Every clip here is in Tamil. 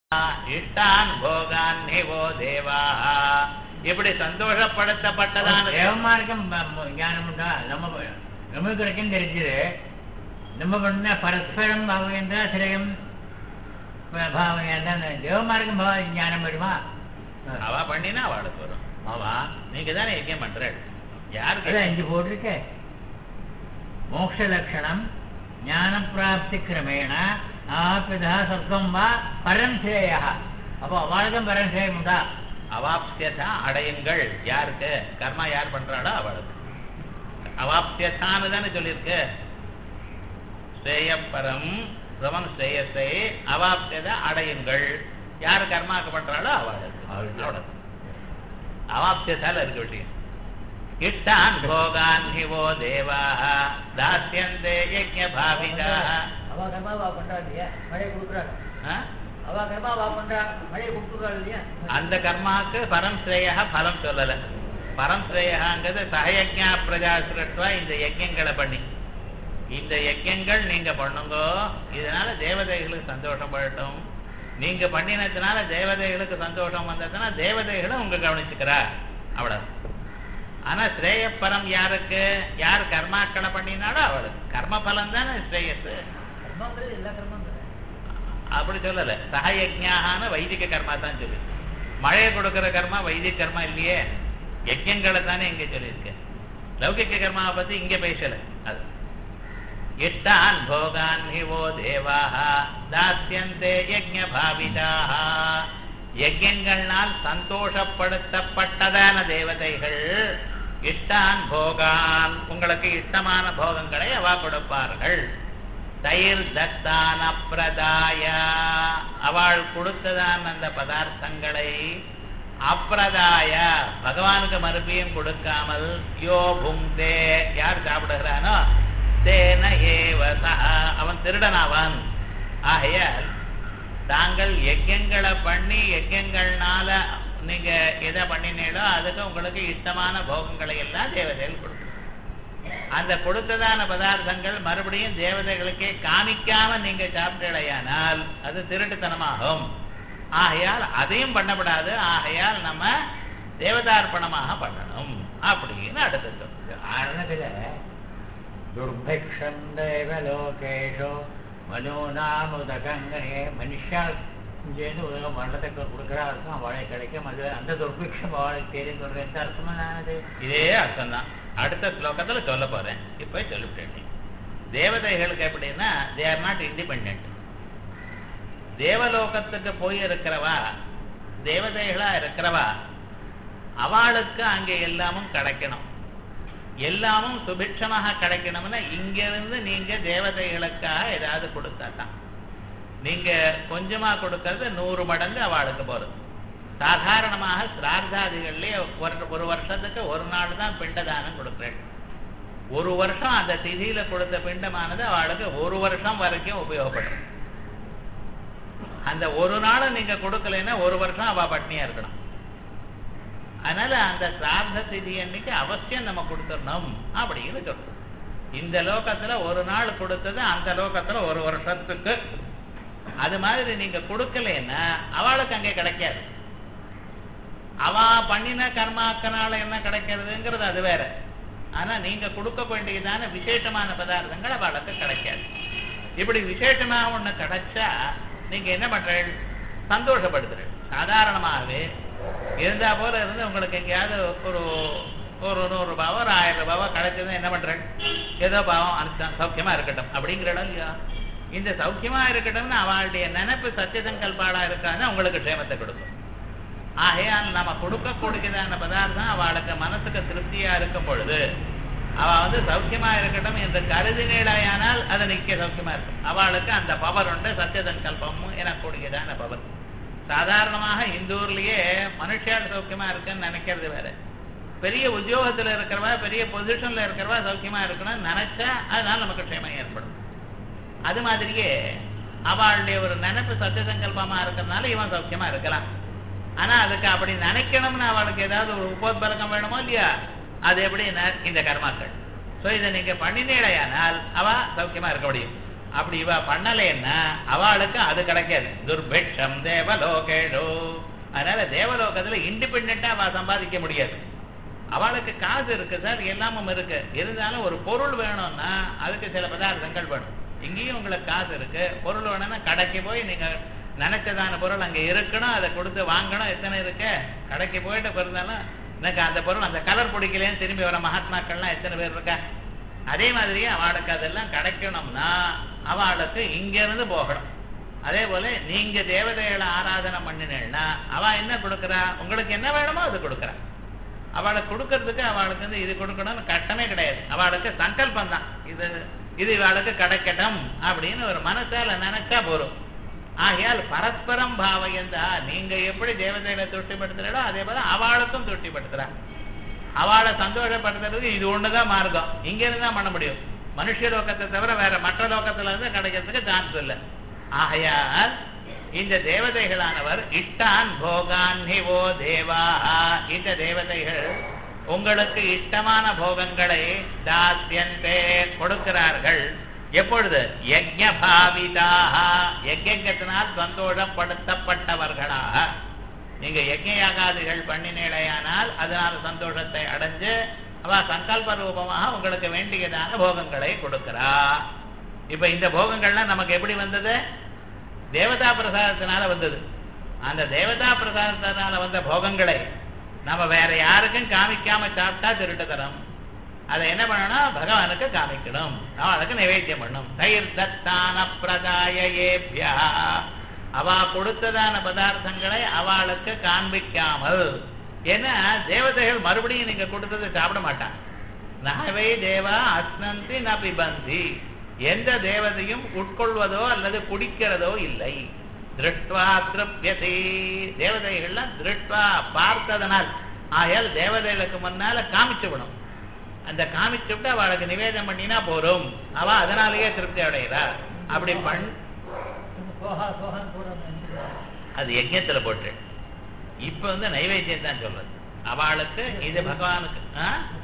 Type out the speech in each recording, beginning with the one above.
இஷ்டான் போகான் நிவோ தேவா இப்படி சந்தோஷப்படுத்தப்பட்டதான தேவமார்க்கம் ஞானம் உண்டா நம்ம நமக்கு கிடைக்கும் தெரிஞ்சது நம்ம பண்ண பரஸ்பரம் பாவகேந்திர சிரயம் பாவகேந்திர தேவமார்க்கம் பாவ ஞானம் வருமா அவ பண்ணினா அவளுக்கு வரும் அவா நீங்க தானே யஜ்யம் பண்ற யாருக்கு அதான் இங்க போட்டிருக்க மோட்ச லட்சணம் ஞான பிராப்தி கிரமேண ஆபிதா சர்க்கம் வா பரம் ஸ்ரேயா அப்போ அவளுக்கும் பரம் ஸ்ரேயம் உண்டா அவாப்சியதா அடையுங்கள் யாருக்கு கர்மா யார் பண்றாளோ அவளுக்கு அவாப்சியதான்னு தானே சொல்லியிருக்கு ஸ்ரேயப்பரம் பிரமம் ஸ்ரேயஸை அவாப்சியதா அடையுங்கள் யார் கர்மாக்கு பண்றாளோ அவளுக்கு அவ்வளவு அவாப்சியத்தால இருக்க விஷயம் இஷ்டான் போகான் ஹிவோ தேவாः தாஸ்யந்தே யஜ்ஞ பாவிதாः அவ கர்மாவா பண்றா இல்லையா மழை கொடுக்குறாள் ஆ? அவ கர்மாவா பண்றா மழையை கொடுக்குறாள் இல்லையா அந்த கர்மாக்கு பரம் ஸ்ரேயா பலம் சொல்லல பரம் ஸ்ரேயாங்கிறது சகயஜா பிரஜா சிருஷ்டுவா இந்த யஜ்யங்களை பண்ணி இந்த யஜ்யங்கள் நீங்க பண்ணுங்க இதனால தேவதைகளுக்கு சந்தோஷம் படட்டும் நீங்க பண்ணினதுனால தேவதைகளுக்கு சந்தோஷம் வந்ததுன்னா தேவதைகளும் உங்க கவனிச்சுக்கிறா அவ்வளவு ஆனா ஸ்ரேயப்பரம் யாருக்கு யார் கர்மாக்களை பண்ணினாலும் அவளுக்கு கர்ம பலம் தானே ஸ்ரேயஸ் கர்மாங்கிறது எல்லா கர்மாங்கிறது அப்படி சொல்லல சகயஜான வைதிக கர்மா தான் சொல்லு மழையை கொடுக்கிற கர்மா வைதிக கர்மா இல்லையே யஜ்யங்களை தானே இங்க சொல்லியிருக்கு லௌகிக கர்மாவை பத்தி இங்க பேசல அது இஷ்டான் போகான் ஹிவோ தேவாக தாஸ்யந்தே யஜ்ஞ பாவிதாக யஜ்யங்கள்னால் சந்தோஷப்படுத்தப்பட்டதான தேவதைகள் இஷ்டான் போகான் உங்களுக்கு இஷ்டமான போகங்களை அவா கொடுப்பார்கள் தயிர் தத்தான பிரதாய அவள் கொடுத்ததான் அந்த பதார்த்தங்களை அப்பிரதாய பகவானுக்கு மறுபடியும் கொடுக்காமல் யோ புங்தே யார் சாப்பிடுகிறானோ தேன ஏவ சஹ அவன் திருடனாவான் ஆகையால் தாங்கள் யஜ்யங்களை பண்ணி யஜ்யங்கள்னால நீங்க எதை பண்ணினீங்களோ அதுக்கு உங்களுக்கு இஷ்டமான போகங்களை எல்லாம் தேவதைகள் கொடுக்கும் அந்த கொடுத்ததான பதார்த்தங்கள் மறுபடியும் தேவதைகளுக்கே காமிக்காம நீங்க சாப்பிட்டடையானால் அது திருட்டுத்தனமாகும் ஆகையால் அதையும் பண்ணப்படாது ஆகையால் நம்ம தேவதார்ப்பணமாக பண்ணணும் அப்படின்னு அடுத்து சொல்லுங்க ஆரணத்துல துர்பிக்ஷம் தேவ லோகேஷோ மனோநாமுதகங்களே மனுஷா சேர்ந்து உலகம் வண்டத்துக்கு கொடுக்குறா இருக்கும் அவளை கிடைக்கும் அது அந்த துர்பிக்ஷம் அவளுக்கு தெரியும் சொல்ற எந்த அர்த்தமானது இதே அர்த்தம் தான் அடுத்த ஸ்லோகத்துல சொல்ல போறேன் இப்ப சொல்லிவிட்டேன் தேவதைகளுக்கு எப்படின்னா தே ஆர் நாட் இண்டிபெண்ட் தேவலோகத்துக்கு போய் இருக்கிறவா தேவதைகளா இருக்கிறவா அவளுக்கு அங்க எல்லாமும் கிடைக்கணும் எல்லாமும் சுபிட்சமாக கிடைக்கணும்னா இங்கிருந்து நீங்க தேவதைகளுக்காக ஏதாவது கொடுத்தா தான் நீங்க கொஞ்சமா கொடுக்கறது நூறு மடங்கு அவளுக்கு போறது சாதாரணமாக சிரார்த்தாதிகள்லயே ஒரு ஒரு வருஷத்துக்கு ஒரு நாள் தான் பிண்டதானம் கொடுக்குறேன் ஒரு வருஷம் அந்த திதியில கொடுத்த பிண்டமானது அவளுக்கு ஒரு வருஷம் வரைக்கும் உபயோகப்படும் அந்த ஒரு நாள் நீங்க கொடுக்கலைன்னா ஒரு வருஷம் அவ பட்னியா இருக்கணும் அதனால அந்த சிரார்த்த திதி அன்னைக்கு அவசியம் நம்ம கொடுத்துடணும் அப்படின்னு சொல்றோம் இந்த லோகத்துல ஒரு நாள் கொடுத்தது அந்த லோகத்துல ஒரு வருஷத்துக்கு அது மாதிரி நீங்க கொடுக்கலன்னா அவளுக்கு அங்கே கிடைக்காது அவ பண்ணின கர்மாக்கனால என்ன கிடைக்கிறதுங்கிறது அது வேற ஆனா நீங்க கொடுக்க வேண்டியதான விசேஷமான பதார்த்தங்கள் அவளுக்கு கிடைக்காது இப்படி விசேஷமா ஒண்ணு கிடைச்சா நீங்க என்ன பண்றீங்க சந்தோஷப்படுத்துறீங்க சாதாரணமாகவே இருந்தா போல இருந்து உங்களுக்கு எங்கேயாவது ஒரு ஒரு நூறு ரூபாவோ ஒரு ஆயிரம் ரூபாவோ கிடைச்சதுன்னா என்ன பண்றேன் ஏதோ பாவம் அனுஷ்டான் சௌக்கியமா இருக்கட்டும் அப்படிங்கிற இடம் இல்லையா இந்த சௌக்கியமா இருக்கட்டும்னு அவளுடைய நினைப்பு சத்தியசங்கல்பாடா இருக்கான்னு உங்களுக்கு க்ஷேமத்தை கொடுக்கும் ஆகையால் நம்ம கொடுக்கக்கூடியதான பதார்த்தம் அவளுக்கு மனசுக்கு திருப்தியா இருக்கும் பொழுது அவ வந்து சௌக்கியமா இருக்கட்டும் என்று கருதினேடாயானால் அது நிக்க சௌக்கியமா இருக்கும் அவளுக்கு அந்த பவர் உண்டு சத்தியசங்கல்பமும் எனக்கூடியதான பவர் சாதாரணமாக இந்த ஊர்லயே மனுஷியால் சௌக்கியமா இருக்குன்னு நினைக்கிறது வேற பெரிய உத்தியோகத்துல இருக்கிறவா பெரிய பொசிஷன்ல இருக்கிறவா சௌக்கியமா இருக்கணும்னு நினைச்சா அதனால நமக்கு க்ஷேமம் ஏற்படும் அது மாதிரியே அவளுடைய ஒரு நினைப்பு சத்தியசங்கல்பமா இருக்கிறதுனால இவன் சௌக்கியமா இருக்கலாம் ஆனா அதுக்கு அப்படி நினைக்கணும்னு அவளுக்கு ஏதாவது ஒரு உபோத்பலகம் வேணுமோ இல்லையா அது எப்படி இந்த கர்மாக்கள் சோ இதை நீங்க பண்ணினேடையானால் அவ சௌக்கியமா இருக்க முடியும் அப்படி இவ பண்ணலைன்னா அவளுக்கு அது கிடைக்காது துர்பிக்ஷம் தேவலோகேஷோ அதனால தேவலோகத்துல இண்டிபெண்டா அவ சம்பாதிக்க முடியாது அவளுக்கு காசு இருக்கு சார் எல்லாமும் இருக்கு இருந்தாலும் ஒரு பொருள் வேணும்னா அதுக்கு சில பதார்த்தங்கள் வேணும் இங்கேயும் உங்களுக்கு காசு இருக்கு பொருள் வேணும்னா கடைக்கு போய் நீங்க நினைச்சதான பொருள் அங்க இருக்கணும் அதை கொடுத்து வாங்கணும் எத்தனை இருக்கு கடைக்கு போயிட்டு பிறந்தாலும் எனக்கு அந்த பொருள் அந்த கலர் பிடிக்கலன்னு திரும்பி வர மகாத்மாக்கள்லாம் எத்தனை பேர் இருக்கா அதே மாதிரியே அவளுக்கு அதெல்லாம் கிடைக்கணும்னா அவளுக்கு இங்க இருந்து போகணும் அதே போல நீங்க தேவதைகளை ஆராதனை பண்ணினேன்னா அவ என்ன கொடுக்கறா உங்களுக்கு என்ன வேணுமோ அது கொடுக்கறா அவளுக்கு கொடுக்கறதுக்கு அவளுக்கு வந்து இது கொடுக்கணும்னு கட்டமே கிடையாது அவளுக்கு சங்கல்பம் தான் இது இது இவளுக்கு கிடைக்கட்டும் அப்படின்னு ஒரு மனசால நினைச்சா போறோம் ஆகையால் பரஸ்பரம் பாவையந்தா நீங்க எப்படி தேவதைகளை தொட்டிப்படுத்துறீங்களோ அதே போல அவளுக்கும் தொட்டிப்படுத்துறா அவளை சந்தோஷப்படுத்துறதுக்கு இது ஒண்ணுதான் மார்க்கம் இங்க இருந்து தான் பண்ண முடியும் மனுஷ லோகத்தை தவிர வேற மற்ற லோகத்துல இருந்து கிடைக்கிறதுக்கு சான்ஸ் இல்லை ஆகையால் இந்த தேவதைகளானவர் இஷ்டான் போகான் ஹிவோ தேவா இந்த தேவதைகள் உங்களுக்கு இஷ்டமான போகங்களை தாத்தியந்தே கொடுக்கிறார்கள் எப்பொழுது யஜ்ஞ பாவிதாக யஜ்யத்தினால் சந்தோஷப்படுத்தப்பட்டவர்களாக நீங்க யஜ்ஞ யாகாதிகள் பண்ணினேடையானால் அதனால சந்தோஷத்தை அடைஞ்சு அவ சங்கல்ப ரூபமாக உங்களுக்கு வேண்டியதான போகங்களை கொடுக்கிறா இப்ப இந்த போகங்கள்லாம் நமக்கு எப்படி வந்தது தேவதா பிரசாதத்தினால வந்தது அந்த தேவதா பிரசாதத்தினால வந்த போகங்களை நம்ம வேற யாருக்கும் காமிக்காம சாப்பிட்டா திருட்டுத்தரம் அதை என்ன பண்ணணும் பகவானுக்கு காமிக்கணும் அவளுக்கு நிவேத்தியம் பண்ணும் தயிர் தத்தான பிரதாயேபியா அவ கொடுத்ததான பதார்த்தங்களை அவளுக்கு காண்பிக்காமல் ஏன்னா தேவதைகள் மறுபடியும் நீங்க கொடுத்ததை சாப்பிட மாட்டான் நகவை தேவா அஸ்னந்தி ந பிபந்தி எந்த தேவதையும் உட்கொள்வதோ அல்லது குடிக்கிறதோ இல்லை திருஷ்டுவா திருப்யதி தேவதைகள்லாம் திருஷ்டுவா பார்த்ததனால் ஆயால் தேவதைகளுக்கு முன்னால காமிச்சு விடும் அந்த காமிச்சு விட்டு அவளுக்கு நிவேதனம் பண்ணினா போறோம் அவ அதனாலேயே திருப்தி அடைகிறா அப்படி பண் சோஹா சோஹான்னு போடுறாங்க அது யஜ்யத்துல போட்டு இப்ப வந்து நைவேத்தியம் தான் சொல்றது அவளுக்கு இது பகவானுக்கு ஆ?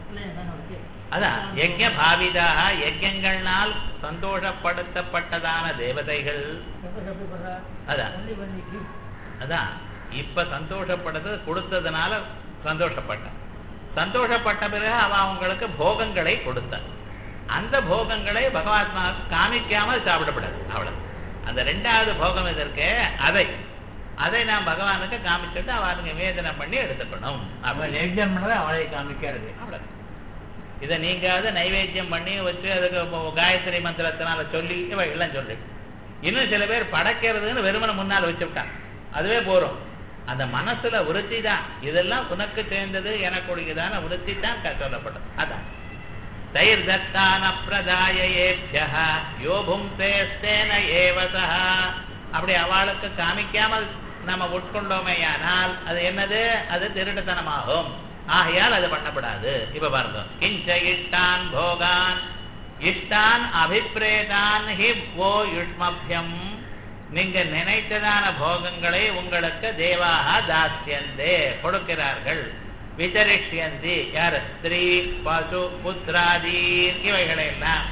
அதான் யஜ்ய பாவிதாக யஜ்யங்கள்னால் சந்தோஷப்படுத்தப்பட்டதான தேவதைகள் அதான். அதான் இப்ப சந்தோஷப்பட்டது கொடுத்ததுனால சந்தோஷப்பட்டான் சந்தோஷப்பட்ட பிறகு அவ அவங்களுக்கு போகங்களை கொடுத்தார் அந்த போகங்களை பகவாத்மாவுக்கு காமிக்காமல் சாப்பிடப்படாது அவ்வளவு அந்த ரெண்டாவது போகம் எதற்கு அதை அதை நாம் பகவானுக்கு காமிச்சுட்டு அவனுக்கு நிவேதனம் பண்ணி எடுத்துக்கணும் அப்ப அப்படி யஜ்யம் பண்ணதை அவளை காமிக்கிறது அவ்வளவு இதை நீங்காவது நைவேத்தியம் பண்ணி வச்சு அதுக்கு இப்போ காயத்ரி மந்திரத்தினால சொல்லி இவ எல்லாம் சொல்லி இன்னும் சில பேர் படைக்கிறதுன்னு வெறுமனை முன்னால் வச்சுவிட்டான் அதுவே போறோம் அந்த மனசுல விருத்தி தான் இதெல்லாம் உனக்கு சேர்ந்தது எனக்குரியதான விருத்தி தான் க- சொல்லப்பட்டது அதான் தயிர் தத்தான பிரதாயேபிய யோபும் தேஸ்தேன ஏவசா அப்படி அவளுக்கு காமிக்காமல் நம்ம உட்கொண்டோமேயானால் அது என்னது அது திருட்டுத்தனமாகும் ஆகையால் அது பண்ணப்படாது இப்ப பாருங்க கிஞ்ச இஷ்டான் போகான் இஷ்டான் அபிப்ரேதான் ஹி ஓ யுஷ்மபியம் நீங்க நினைத்ததான போகங்களை உங்களுக்கு தேவாக தாஸ்யந்தே கொடுக்கிறார்கள் விதரிஷ்யந்தி யார் ஸ்திரீ பசு புத்திராதி இவைகளை எல்லாம்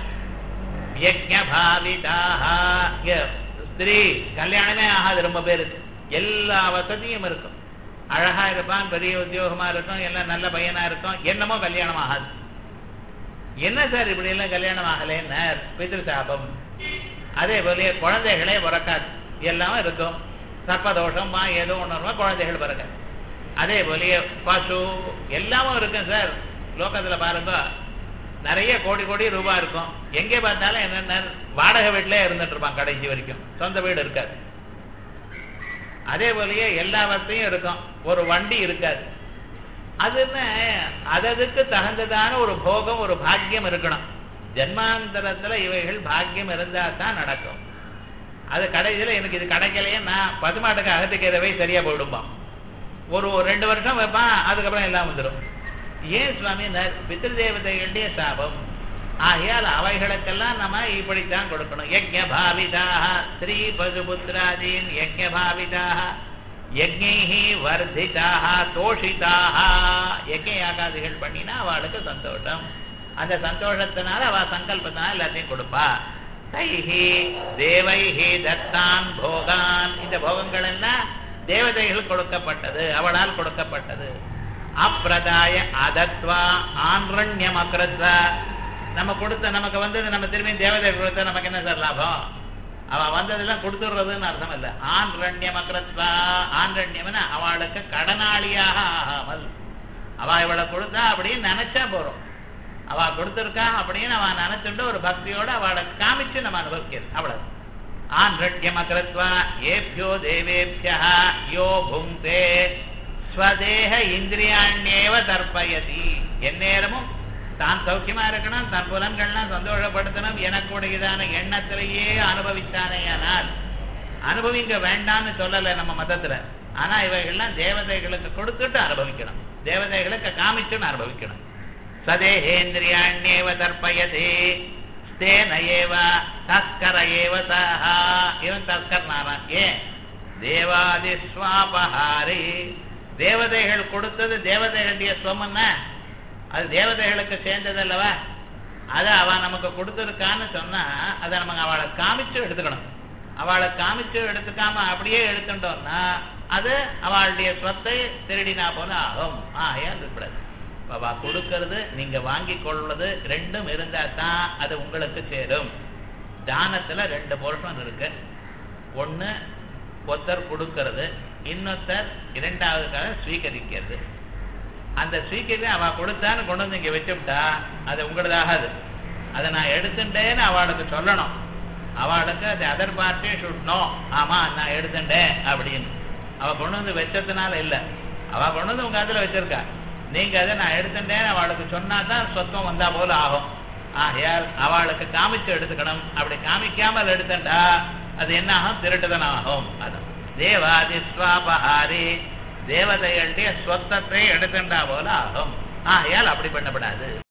யஜ்ஞபாவிதாக ஸ்திரீ கல்யாணமே ஆகாது ரொம்ப பேருக்கு எல்லா வசதியும் இருக்கும் அழகா இருப்பான் பெரிய உத்தியோகமா இருக்கும் எல்லாம் நல்ல பையனா இருக்கும் என்னமோ கல்யாணம் ஆகாது என்ன சார் இப்படி எல்லாம் கல்யாணம் ஆகலைன்னு பித்ருசாபம் அதே போல குழந்தைகளே பிறக்காது எல்லாமே இருக்கும் சர்ப்பதோஷமா ஏதோ ஒன்று வருமா குழந்தைகள் பிறக்காது அதே போல பசு எல்லாமும் இருக்கும் சார் லோகத்துல பாருங்க நிறைய கோடி கோடி ரூபாய் இருக்கும் எங்கே பார்த்தாலும் என்னென்ன வாடகை வீட்டிலே இருந்துட்டு இருப்பான் கடைசி வரைக்கும் சொந்த வீடு இருக்காது அதே போலயே எல்லா வசதியும் இருக்கும் ஒரு வண்டி இருக்காது அதுன்னு அததுக்கு தகுந்ததான ஒரு போகம் ஒரு பாக்கியம் இருக்கணும் ஜென்மாந்தரத்துல இவைகள் பாக்கியம் இருந்தா தான் நடக்கும் அது கடைசியில எனக்கு இது கிடைக்கலையே நான் பசுமாட்டுக்கு அகத்துக்கிறவை சரியா போயிடும்பான் ஒரு ஒரு ரெண்டு வருஷம் வைப்பான் அதுக்கப்புறம் எல்லாம் வந்துடும் ஏன் சுவாமி பித்திருதேவதைகளுடைய சாபம் ஆகையால் அவைகளுக்கெல்லாம் நம்ம இப்படித்தான் கொடுக்கணும் யஜ்ஞ பாவிதாக ஸ்ரீ பசுபுத்திராதீன் யஜ்ஞ பாவிதாக யஜ்ஞைஹி வர்திதாக தோஷிதாக யஜ்ஞ யாகாதிகள் பண்ணினா அவளுக்கு சந்தோஷம் அந்த சந்தோஷத்தினால அவ சங்கல்பத்தினால எல்லாத்தையும் கொடுப்பா தைஹி தேவைஹி தத்தான் போகான் இந்த போகங்கள் எல்லாம் தேவதைகள் கொடுக்கப்பட்டது அவளால் கொடுக்கப்பட்டது அப்பிரதாய அதத்வா ஆண்ரண்யம் அக்ரத்வா நம்ம கொடுத்த நமக்கு வந்தது நம்ம திரும்பி தேவதை கொடுத்தா நமக்கு என்ன சார் லாபம் அவ வந்ததெல்லாம் கொடுத்துடுறதுன்னு அர்த்தம் இல்ல ஆண்ரண்யம் அக்ரத்வா ஆண்ரண்யம்னா அவளுக்கு கடனாளியாக ஆகாமல் அவ இவளை கொடுத்தா அப்படின்னு நினைச்சா போறோம் அவ கொடுத்திருக்கா அப்படின்னு அவன் நினைச்சுட்டு ஒரு பக்தியோட அவளை காமிச்சு நம்ம அனுபவிக்கிறது அவ்வளவு ஆண்ரட்யம் அகிருத்வா ஏபியோ தேவேபியா யோ புங்கே ஸ்வதேக இந்திரியாண்யேவ தர்ப்பயதி எந்நேரமும் தான் சௌக்கியமா இருக்கணும் தன் புலன்கள்லாம் சந்தோஷப்படுத்தணும் எனக்குடையதான எண்ணத்திலேயே அனுபவித்தானேயானால் அனுபவிக்க வேண்டாம்னு சொல்லல நம்ம மதத்துல ஆனா இவைகள்லாம் தேவதைகளுக்கு கொடுத்துட்டு அனுபவிக்கணும் தேவதைகளுக்கு காமிச்சுன்னு அனுபவிக்கணும் சதேகேந்திரியாண்யேவ தர்ப்பயதே ஸ்தேன ஏவ தஸ்கர ஏவ சஹா இவன் தஸ்கர் நாரான் ஏன் தேவாதி ஸ்வாபஹாரி தேவதைகள் கொடுத்தது தேவதைகளுடைய ஸ்வம்னா அது தேவதைகளுக்கு சேர்ந்தது அல்லவா அதை அவ நமக்கு கொடுத்துருக்கான்னு சொன்னா அதை நம்ம அவளை காமிச்சு எடுத்துக்கணும் அவளை காமிச்சு எடுத்துக்காம அப்படியே எடுத்துட்டோம்னா அது அவளுடைய சொத்தை திருடினா போல ஆகும் ஆகையா இருக்கக்கூடாது அவ கொடுக்கறது நீங்க வாங்கி கொள்வது ரெண்டும் இருந்தா தான் அது உங்களுக்கு சேரும் தானத்துல ரெண்டு போர்ஷன் இருக்கு ஒண்ணு ஒருத்தர் கொடுக்கறது இன்னொருத்தர் இரண்டாவதுக்காக ஸ்வீகரிக்கிறது அந்த ஸ்வீகரி அவ கொடுத்தான்னு கொண்டு வந்து இங்க வச்சுவிட்டா அது உங்களதாகாது அதை நான் எடுத்துட்டேன்னு அவளுக்கு சொல்லணும் அவளுக்கு அது அதர் பார்ட்டி சுட்னோ ஆமா நான் எடுத்துட்டேன் அப்படின்னு அவ கொண்டு வந்து வச்சதுனால இல்ல அவ கொண்டு வந்து உங்க அதுல வச்சிருக்கா நீங்க அதை நான் எடுத்துட்டேன்னு அவளுக்கு சொன்னா தான் சொத்தம் வந்தா போல ஆகும் ஆகையால் அவளுக்கு காமிச்சு எடுத்துக்கணும் அப்படி காமிக்காமல் எடுத்துட்டா அது என்ன ஆகும் திருட்டுதன் ஆகும் அதான் தேவாதி ஸ்வாபஹாரி தேவதைகளுடைய சொத்தத்தை எடுத்துட்டா போல ஆகும் ஆகையால் அப்படி பண்ணப்படாது